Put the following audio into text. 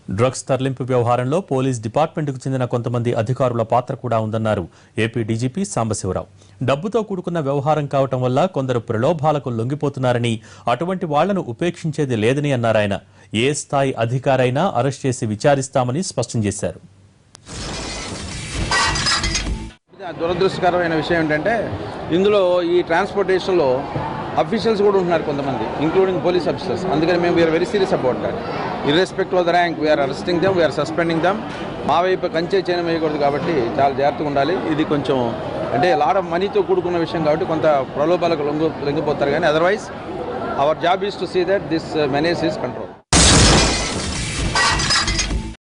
drugs తరలింపు వ్యవహారంలో police డిపార్ట్మెంట్కు చెందిన కొంతమంది అధికారుల పాత్ర కూడా ఉందన్నారు ఏపీ డీజీపీ సాంబశివరావు డబ్బుతో కూడుకున్న వ్యవహారం కావటం వల్ల కొందరు ప్రలోభాలకు లొంగిపోతున్నారని అటువంటి వాళ్లను ఉపేక్షించేది లేదని అన్నారాయన ఏ స్థాయి అధికారైనా అరెస్ట్ చేసి విచారిస్తామని స్పష్టం చేశారు ఇది దురదృష్టకరమైన విషయం ఏంటంటే ఇందులో ఈ ట్రాన్స్పోర్టేషన్లో అఫీషియల్స్ కూడా ఉంటున్నారు కొంతమంది ఇంక్లూడింగ్ పోలీస్ ఆఫీసర్స్ అందుకని మేము we're very serious about that irrespect of the rank we're arresting them we're suspending them మా వైపు కంచే చేయడం వేయకూడదు కాబట్టి చాలా జాగ్రత్తగా ఉండాలి ఇది కొంచెం అంటే లాట్ ఆఫ్ మనీతో కూడుకున్న విషయం కాబట్టి కొంత ప్రలోభాలకు లొంగు లొంగిపోతారు కానీ otherwise our job is to see that this menace is control